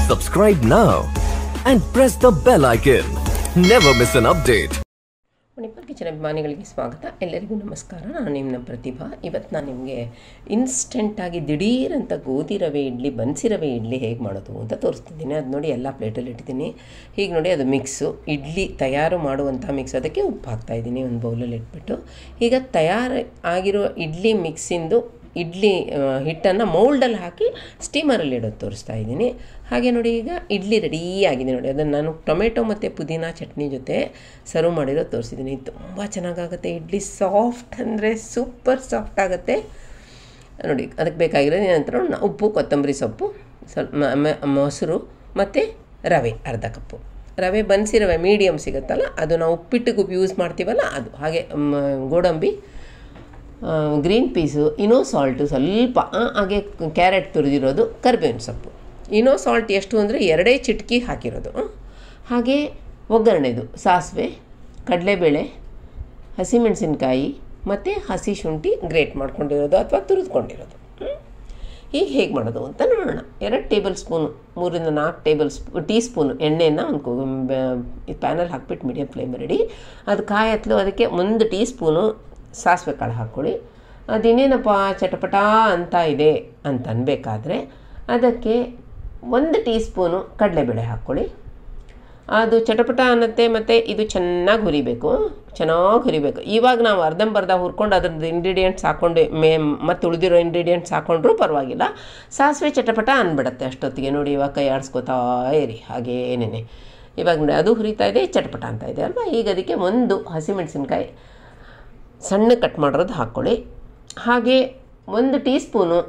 Subscribe now and press the bell icon. Never miss an update. Manipal kitchen ಅಭಿಮಾನಿಗಳಿಗೆ ಸ್ವಾಗತ ಎಲ್ಲರಿಗೂ ನಮಸ್ಕಾರ ನಾನು ನಿಮ್ಮ ಪ್ರತಿಭಾ ಇವತ್ತು ನಾನು ನಿಮಗೆ ಇನ್ಸ್ಟೆಂಟಾಗಿ ದಿಢೀರಂತ ಗೋಧಿ ರವೆ ಇಡ್ಲಿ ಬನ್ಸಿ ರವೆ ಇಡ್ಲಿ ಹೇಗೆ ಮಾಡೋದು ಅಂತ ತೋರಿಸ್ತಿದ್ದೀನಿ ಅದು ನೋಡಿ ಎಲ್ಲ ಪ್ಲೇಟಲ್ಲಿ ಇಟ್ಟಿದ್ದೀನಿ ಹೀಗೆ ನೋಡಿ ಅದು ಮಿಕ್ಸು ಇಡ್ಲಿ ತಯಾರು ಮಾಡುವಂಥ ಮಿಕ್ಸ್ ಅದಕ್ಕೆ ಉಪ್ಪು ಹಾಕ್ತಾಯಿದ್ದೀನಿ ಒಂದು ಬೌಲಲ್ಲಿ ಇಟ್ಬಿಟ್ಟು ಈಗ ತಯಾರು ಆಗಿರೋ ಇಡ್ಲಿ ಮಿಕ್ಸಿಂದು ಇಡ್ಲಿ ಹಿಟ್ಟನ್ನು ಮೌಲ್ಡಲ್ಲಿ ಹಾಕಿ ಸ್ಟೀಮರಲ್ಲಿ ಇಡೋದು ತೋರಿಸ್ತಾ ಇದ್ದೀನಿ ಹಾಗೆ ನೋಡಿ ಈಗ ಇಡ್ಲಿ ರೆಡೀ ಆಗಿದೆ ನೋಡಿ ಅದನ್ನು ನಾನು ಟೊಮೆಟೊ ಮತ್ತು ಪುದೀನ ಚಟ್ನಿ ಜೊತೆ ಸರ್ವ್ ಮಾಡಿರೋದು ತೋರಿಸಿದ್ದೀನಿ ತುಂಬ ಚೆನ್ನಾಗಾಗುತ್ತೆ ಇಡ್ಲಿ ಸಾಫ್ಟ್ ಅಂದರೆ ಸೂಪರ್ ಸಾಫ್ಟ್ ಆಗುತ್ತೆ ನೋಡಿ ಅದಕ್ಕೆ ಬೇಕಾಗಿರೋದು ಏನಂತಾರೆ ನ- ಉಪ್ಪು ಕೊತ್ತಂಬರಿ ಸೊಪ್ಪು ಸ್ವಲ್ಪ ಮ- ಮ- ಮೊಸರು ಮತ್ತು ರವೆ ಅರ್ಧ ಕಪ್ಪು ರವೆ ಬನ್ಸಿ ರವೆ ಮೀಡಿಯಮ್ ಸಿಗುತ್ತಲ್ಲ ಅದು ನಾವು ಉಪ್ಪಿಟ್ಟಿಗೆ ಯೂಸ್ ಮಾಡ್ತೀವಲ್ಲ ಅದು ಹಾಗೆ ಮ, ಗೋಡಂಬಿ ಗ್ರೀನ್ ಪೀಸು ಇನೋ ಸಾಲ್ಟು ಸ್ವಲ್ಪ ಆ, ಹಾಗೆ ಕ್ಯಾರೆಟ್ ತುರಿದಿರೋದು ಕರಿಬೇವಿನ ಸೊಪ್ಪು ಇನೋ ಸಾಲ್ಟ್ ಎಷ್ಟು ಅಂದರೆ ಎರಡೇ ಚಿಟಕಿ ಹಾಕಿರೋದು ಆ. ಹಾಗೆ ಒಗ್ಗರಣೆದು ಸಾಸಿವೆ ಕಡಲೆಬೇಳೆ ಹಸಿಮೆಣಸಿನ್ಕಾಯಿ ಮತ್ತು ಹಸಿ ಶುಂಠಿ ಗ್ರೇಟ್ ಮಾಡ್ಕೊಂಡಿರೋದು ಅಥವಾ ತುರಿದುಕೊಂಡಿರೋದು ಈಗ ಹೇಗೆ ಮಾಡೋದು ಅಂತ ನೋಡೋಣ ಎರಡು ಟೇಬಲ್ ಸ್ಪೂನು ಮೂರಿಂದ ನಾಲ್ಕು ಟೇಬಲ್ ಸ್ಪೂ ಟೀ ಸ್ಪೂನು ಎಣ್ಣೆನ ಒಂದು ಪ್ಯಾನಲ್ಲಿ ಹಾಕ್ಬಿಟ್ಟು ಮೀಡಿಯಮ್ ಫ್ಲೇಮ್ ಇಡಿ ಅದು ಕಾಯಿ ಹತ್ತಲು ಅದಕ್ಕೆ ಒಂದು ಟೀ ಸ್ಪೂನು ಸಾಸಿವೆ ಕಾಳು ಹಾಕ್ಕೊಳ್ಳಿ ಅದಿನ್ನೇನಪ್ಪ ಚಟಪಟ ಅಂತ ಇದೆ ಅಂತ ಅನ್ಬೇಕಾದ್ರೆ ಅದಕ್ಕೆ ಒಂದು ಟೀ ಸ್ಪೂನು ಕಡಲೆಬೇಳೆ ಹಾಕ್ಕೊಳ್ಳಿ ಅದು ಚಟಪಟ ಅನ್ನತ್ತೆ ಮತ್ತು ಇದು ಚೆನ್ನಾಗಿ ಹುರಿಬೇಕು ಚೆನ್ನಾಗಿ ಹುರಿಬೇಕು ಇವಾಗ ನಾವು ಅರ್ಧಂಬರ್ಧ ಹುರ್ಕೊಂಡು ಅದ್ರದ್ದು ಇಂಗ್ರೀಡಿಯೆಂಟ್ಸ್ ಹಾಕ್ಕೊಂಡು ಮೇ ಮತ್ತು ಉಳಿದಿರೋ ಇಂಗ್ರೀಡಿಯೆಂಟ್ಸ್ ಹಾಕ್ಕೊಂಡ್ರೂ ಪರವಾಗಿಲ್ಲ ಸಾಸಿವೆ ಚಟಪಟ ಅಂದ್ಬಿಡತ್ತೆ ಅಷ್ಟೊತ್ತಿಗೆ ನೋಡಿ ಇವಾಗ ಕೈ ಆಡಿಸ್ಕೋತಾ ಇರಿ ಹಾಗೇನೇನೆ ಇವಾಗ ನೋಡಿ ಅದು ಹುರಿತಾ ಇದೆ ಚಟಪಟ ಅಂತ ಇದೆ ಅಲ್ವಾ ಈಗ ಅದಕ್ಕೆ ಒಂದು ಹಸಿಮೆಣಸಿನ್ಕಾಯಿ ಸಣ್ಣ ಕಟ್ ಮಾಡಿರೋದು ಹಾಕ್ಕೊಳ್ಳಿ ಹಾಗೆ ಒಂದು ಟೀ ಸ್ಪೂನು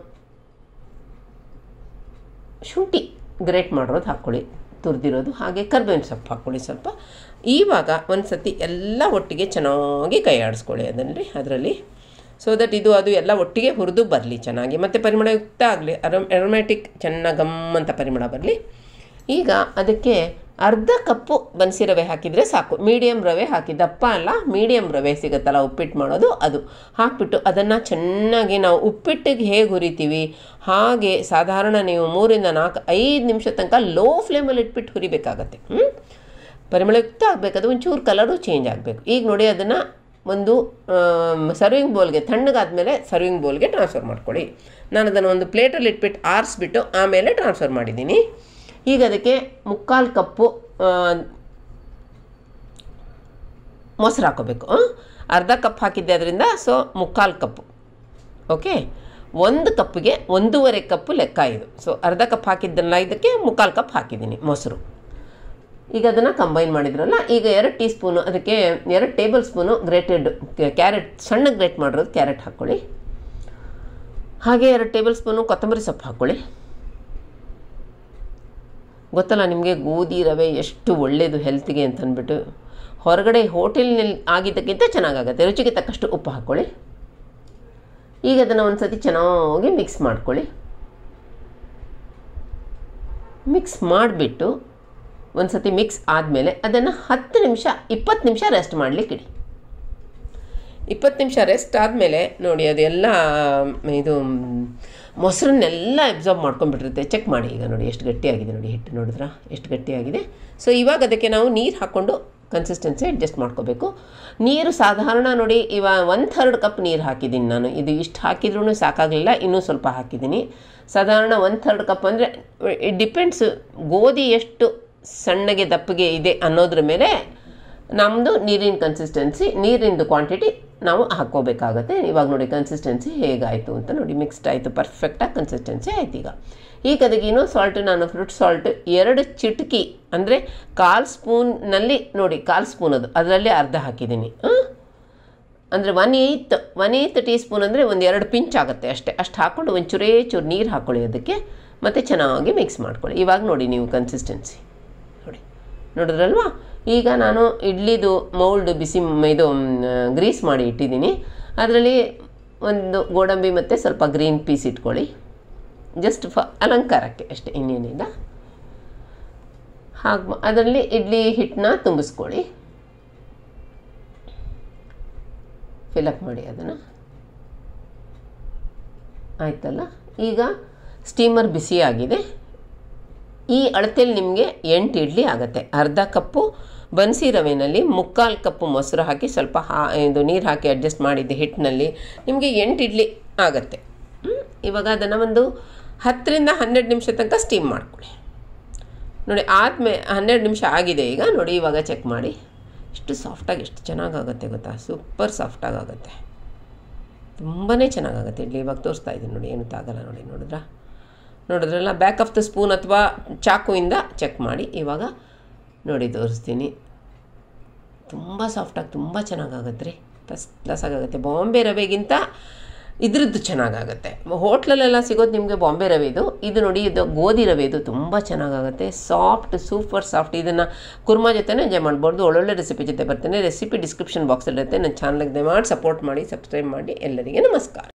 ಶುಂಠಿ ಗ್ರೇಟ್ ಮಾಡಿರೋದು ಹಾಕ್ಕೊಳ್ಳಿ ತುರಿದಿರೋದು ಹಾಗೆ ಕರ್ಬೇವಿನ ಸೊಪ್ಪು ಹಾಕ್ಕೊಳ್ಳಿ ಸ್ವಲ್ಪ ಇವಾಗ ಒಂದು ಸತಿ ಎಲ್ಲ ಒಟ್ಟಿಗೆ ಚೆನ್ನಾಗಿ ಕೈ ಆಡಿಸ್ಕೊಳ್ಳಿ ಅದರಲ್ಲಿ ಅದರಲ್ಲಿ ಸೊ ದಟ್ ಇದು ಅದು ಎಲ್ಲ ಒಟ್ಟಿಗೆ ಹುರಿದು ಬರಲಿ ಚೆನ್ನಾಗಿ ಮತ್ತು ಪರಿಮಳಯುಕ್ತ ಆಗಲಿ ಅರಮ್ ಅರೋಮ್ಯಾಟಿಕ್ ಚೆನ್ನಾಗಿ ಗಮ್ ಅಂತ ಪರಿಮಳ ಬರಲಿ ಈಗ ಅದಕ್ಕೆ ಅರ್ಧ ಕಪ್ಪು ಬನ್ಸಿ ರವೆ ಹಾಕಿದರೆ ಸಾಕು ಮೀಡಿಯಮ್ ರವೆ ಹಾಕಿ ದಪ್ಪ ಅಲ್ಲ ಮೀಡಿಯಮ್ ರವೆ ಸಿಗುತ್ತಲ್ಲ ಉಪ್ಪಿಟ್ಟು ಮಾಡೋದು ಅದು ಹಾಕ್ಬಿಟ್ಟು ಅದನ್ನು ಚೆನ್ನಾಗಿ ನಾವು ಉಪ್ಪಿಟ್ಟಿಗೆ ಹೇಗೆ ಹುರಿತೀವಿ ಹಾಗೆ ಸಾಧಾರಣ ನೀವು ಮೂರಿಂದ ನಾಲ್ಕು ಐದು ನಿಮಿಷ ತನಕ ಲೋ ಫ್ಲೇಮಲ್ಲಿ ಇಟ್ಬಿಟ್ಟು ಹುರಿಬೇಕಾಗತ್ತೆ ಹ್ಞೂ ಪರಿಮಳಯುಕ್ತ ಆಗಬೇಕು ಅದು ಒಂಚೂರು ಕಲರು ಚೇಂಜ್ ಆಗಬೇಕು ಈಗ ನೋಡಿ ಅದನ್ನು ಒಂದು ಸರ್ವಿಂಗ್ ಬೌಲ್ಗೆ ತಣ್ಣಗಾದ್ಮೇಲೆ ಸರ್ವಿಂಗ್ ಬೌಲ್ಗೆ ಟ್ರಾನ್ಸ್ಫರ್ ಮಾಡ್ಕೊಳ್ಳಿ ನಾನು ಅದನ್ನು ಒಂದು ಪ್ಲೇಟಲ್ಲಿ ಇಟ್ಬಿಟ್ಟು ಆರಿಸ್ಬಿಟ್ಟು ಆಮೇಲೆ ಟ್ರಾನ್ಸ್ಫರ್ ಮಾಡಿದ್ದೀನಿ ಈಗ ಅದಕ್ಕೆ ಮುಕ್ಕಾಲು ಕಪ್ಪು ಆ, ಮೊಸರು ಹಾಕೋಬೇಕು ಆ? ಅರ್ಧ ಕಪ್ ಹಾಕಿದ್ದೆ ಅದರಿಂದ ಸೊ ಮುಕ್ಕಾಲು ಕಪ್ಪು ಓಕೆ ಒಂದು ಕಪ್ಪಿಗೆ ಒಂದೂವರೆ ಕಪ್ಪು ಲೆಕ್ಕ ಇದು ಸೊ ಅರ್ಧ ಕಪ್ ಹಾಕಿದ್ದಲ್ಲ ಇದಕ್ಕೆ ಮುಕ್ಕಾಲು ಕಪ್ ಹಾಕಿದ್ದೀನಿ ಮೊಸರು ಈಗ ಅದನ್ನು ಕಂಬೈನ್ ಮಾಡಿದ್ರಲ್ಲ ಈಗ ಎರಡು ಟೀ ಸ್ಪೂನು ಅದಕ್ಕೆ ಎರಡು ಟೇಬಲ್ ಸ್ಪೂನು ಗ್ರೇಟೆಡ್ ಕ್ಯಾರೆಟ್ ಸಣ್ಣ ಗ್ರೇಟ್ ಮಾಡಿರೋದು ಕ್ಯಾರೆಟ್ ಹಾಕ್ಕೊಳ್ಳಿ ಹಾಗೆ ಎರಡು ಟೇಬಲ್ ಸ್ಪೂನು ಕೊತ್ತಂಬರಿ ಸೊಪ್ಪು ಹಾಕ್ಕೊಳ್ಳಿ ಗೊತ್ತಲ್ಲ ನಿಮಗೆ ಗೋಧಿ ರವೆ ಎಷ್ಟು ಒಳ್ಳೆಯದು ಹೆಲ್ತ್ಗೆ ಅಂತ ಅಂದ್ಬಿಟ್ಟು ಹೊರಗಡೆ ಹೋಟೆಲ್ನಲ್ಲಿ ಆಗಿದ್ದಕ್ಕಿಂತ ಚೆನ್ನಾಗಾಗತ್ತೆ ರುಚಿಗೆ ತಕ್ಕಷ್ಟು ಉಪ್ಪು ಹಾಕ್ಕೊಳ್ಳಿ ಈಗ ಅದನ್ನು ಒಂದು ಸತಿ ಚೆನ್ನಾಗಿ ಮಿಕ್ಸ್ ಮಾಡ್ಕೊಳ್ಳಿ ಮಿಕ್ಸ್ ಮಾಡಿಬಿಟ್ಟು ಒಂದು ಸತಿ ಮಿಕ್ಸ್ ಆದಮೇಲೆ ಅದನ್ನು ಹತ್ತು ನಿಮಿಷ ಇಪ್ಪತ್ತು ನಿಮಿಷ ರೆಸ್ಟ್ ಮಾಡಲಿಕ್ಕೆ ಇಡಿ ಇಪ್ಪತ್ತು ನಿಮಿಷ ರೆಸ್ಟ್ ಆದಮೇಲೆ ನೋಡಿ ಅದೆಲ್ಲ ಇದು ಮೊಸರನ್ನೆಲ್ಲ ಅಬ್ಸಾರ್ಬ್ ಮಾಡ್ಕೊಂಡ್ಬಿಟ್ಟಿರುತ್ತೆ ಚೆಕ್ ಮಾಡಿ ಈಗ ನೋಡಿ ಎಷ್ಟು ಗಟ್ಟಿಯಾಗಿದೆ ನೋಡಿ ಹಿಟ್ಟು ನೋಡಿದ್ರಾ ಎಷ್ಟು ಗಟ್ಟಿಯಾಗಿದೆ ಸೊ ಇವಾಗ ಅದಕ್ಕೆ ನಾವು ನೀರು ಹಾಕ್ಕೊಂಡು ಕನ್ಸಿಸ್ಟೆನ್ಸಿ ಅಡ್ಜಸ್ಟ್ ಮಾಡ್ಕೋಬೇಕು ನೀರು ಸಾಧಾರಣ ನೋಡಿ ಇವಾಗ ಒನ್ ಥರ್ಡ್ ಕಪ್ ನೀರು ಹಾಕಿದ್ದೀನಿ ನಾನು ಇದು ಇಷ್ಟು ಹಾಕಿದ್ರೂ ಸಾಕಾಗಲಿಲ್ಲ ಇನ್ನೂ ಸ್ವಲ್ಪ ಹಾಕಿದ್ದೀನಿ ಸಾಧಾರಣ ಒನ್ ಥರ್ಡ್ ಕಪ್ ಅಂದರೆ ಇಟ್ ಡಿಪೆಂಡ್ಸ್ ಗೋಧಿ ಎಷ್ಟು ಸಣ್ಣಗೆ ದಪ್ಪಗೆ ಇದೆ ಅನ್ನೋದ್ರ ಮೇಲೆ ನಮ್ಮದು ನೀರಿನ ಕನ್ಸಿಸ್ಟೆನ್ಸಿ ನೀರಿಂದು ಕ್ವಾಂಟಿಟಿ ನಾವು ಹಾಕ್ಕೋಬೇಕಾಗತ್ತೆ ಇವಾಗ ನೋಡಿ ಕನ್ಸಿಸ್ಟೆನ್ಸಿ ಹೇಗಾಯಿತು ಅಂತ ನೋಡಿ ಮಿಕ್ಸ್ಡ್ ಆಯಿತು ಪರ್ಫೆಕ್ಟಾಗಿ ಕನ್ಸಿಸ್ಟೆನ್ಸಿ ಆಯ್ತು ಈಗ ಈಗ ಅದಕ್ಕೆ ಇನ್ನೂ ಸಾಲ್ಟ್ ನಾನು ಫ್ರೂಟ್ ಸಾಲ್ಟ್ ಎರಡು ಚಿಟಕಿ ಅಂದರೆ ಕಾಲು ಸ್ಪೂನ್ನಲ್ಲಿ ನೋಡಿ ಕಾಲು ಸ್ಪೂನ್ ಅದು ಅದರಲ್ಲಿ ಅರ್ಧ ಹಾಕಿದ್ದೀನಿ ಅಂದರೆ one eighth one eighth teaspoon ಅಂದರೆ ಒಂದು ಎರಡು ಪಿಂಚ್ ಆಗುತ್ತೆ ಅಷ್ಟೇ ಅಷ್ಟು ಹಾಕ್ಕೊಂಡು ಒಂಚೂರೇ ಚೂರು ನೀರು ಹಾಕ್ಕೊಳ್ಳಿ ಅದಕ್ಕೆ ಮತ್ತು ಚೆನ್ನಾಗಿ ಮಿಕ್ಸ್ ಮಾಡ್ಕೊಳ್ಳಿ ಇವಾಗ ನೋಡಿ ನೀವು ಕನ್ಸಿಸ್ಟೆನ್ಸಿ ನೋಡಿ ನೋಡಿದ್ರಲ್ವಾ ಈಗ ನಾನು ಇಡ್ಲಿದು ಮೌಲ್ಡ್ ಬಿಸಿ ಮ್- ಇದು ಗ್ರೀಸ್ ಮಾಡಿ ಇಟ್ಟಿದ್ದೀನಿ ಅದರಲ್ಲಿ ಒಂದು ಗೋಡಂಬಿ ಮತ್ತು ಸ್ವಲ್ಪ ಗ್ರೀನ್ ಪೀಸ್ ಇಟ್ಕೊಳ್ಳಿ ಜಸ್ಟ್ ಫ ಅಲಂಕಾರಕ್ಕೆ ಅಷ್ಟೇ ಇನ್ನೇನಿಲ್ಲ ಹಾಗೆ ಅದರಲ್ಲಿ ಇಡ್ಲಿ ಹಿಟ್ಟನ್ನ ತುಂಬಿಸ್ಕೊಳ್ಳಿ ಫಿಲಪ್ ಮಾಡಿ ಅದನ್ನು ಆಯ್ತಲ್ಲ ಈಗ ಸ್ಟೀಮರ್ ಬಿಸಿಯಾಗಿದೆ ಈ ಅಳತೆಯಲ್ಲಿ ನಿಮಗೆ ಎಂಟು ಇಡ್ಲಿ ಆಗುತ್ತೆ ಅರ್ಧ ಕಪ್ಪು ಬನ್ಸಿ ರವೆನಲ್ಲಿ ಮುಕ್ಕಾಲು ಕಪ್ಪು ಮೊಸರು ಹಾಕಿ ಸ್ವಲ್ಪ ಹಾ ಇದು ನೀರು ಹಾಕಿ ಅಡ್ಜಸ್ಟ್ ಮಾಡಿದ್ದೆ ಹಿಟ್ಟಿನಲ್ಲಿ ನಿಮಗೆ ಎಂಟು ಇಡ್ಲಿ ಆಗುತ್ತೆ ಹ್ಮ್? ಇವಾಗ ಅದನ್ನು ಒಂದು ಹತ್ತರಿಂದ ಹನ್ನೆರಡು ನಿಮಿಷ ತನಕ ಸ್ಟೀಮ್ ಮಾಡ್ಕೊಳ್ಳಿ ನೋಡಿ ಆದಮೇ ಹನ್ನೆರಡು ನಿಮಿಷ ಆಗಿದೆ ಈಗ ನೋಡಿ ಇವಾಗ ಚೆಕ್ ಮಾಡಿ ಎಷ್ಟು ಸಾಫ್ಟಾಗಿ ಎಷ್ಟು ಚೆನ್ನಾಗಾಗುತ್ತೆ ಗೊತ್ತಾ ಸೂಪರ್ ಸಾಫ್ಟಾಗಿ ಆಗುತ್ತೆ ತುಂಬಾ ಚೆನ್ನಾಗಾಗುತ್ತೆ ಇಡ್ಲಿ ಇವಾಗ ತೋರಿಸ್ತಾ ಇದ್ದೀನಿ ನೋಡಿ ಏನು ತಾಗಲ್ಲ ನೋಡಿ ನೋಡಿದ್ರಾ ನೋಡಿದ್ರಲ್ಲ ಬ್ಯಾಕ್ ಆಫ್ ದ ಸ್ಪೂನ್ ಅಥವಾ ಚಾಕುವಿಂದ ಚೆಕ್ ಮಾಡಿ ಇವಾಗ ನೋಡಿ ತೋರಿಸ್ತೀನಿ ತುಂಬ ಸಾಫ್ಟಾಗಿ ತುಂಬ ಚೆನ್ನಾಗಾಗತ್ತೆ ರೀ ಫಸ್ಟ್ ಕ್ಲಾಸಾಗಿ ಆಗುತ್ತೆ ಬಾಂಬೆ ರವೆಗಿಂತ ಇದ್ರದ್ದು ಚೆನ್ನಾಗಾಗುತ್ತೆ ಹೋಟ್ಲಲ್ಲೆಲ್ಲ ಸಿಗೋದು ನಿಮಗೆ ಬಾಂಬೆ ರವೆದು ಇದು ನೋಡಿ ಇದು ಗೋಧಿ ರವೆದು ತುಂಬ ಚೆನ್ನಾಗಾಗುತ್ತೆ ಸಾಫ್ಟ್ ಸೂಪರ್ ಸಾಫ್ಟ್ ಇದನ್ನು ಕುರ್ಮಾ ಜೊತೆನೇ ಎಂಜಾಯ್ ಮಾಡ್ಬೋದು ಒಳ್ಳೊಳ್ಳೆ ರೆಸಿಪಿ ಜೊತೆ ಬರ್ತೇನೆ ರೆಸಿಪಿ ಡಿಸ್ಕ್ರಿಪ್ಷನ್ ಬಾಕ್ಸಲ್ಲಿರುತ್ತೆ ನನ್ನ ಚಾನಲ್ಗೆ ದಯಮಾಡಿ ಸಪೋರ್ಟ್ ಮಾಡಿ ಸಬ್ಸ್ಕ್ರೈಬ್ ಮಾಡಿ ಎಲ್ಲರಿಗೆ ನಮಸ್ಕಾರ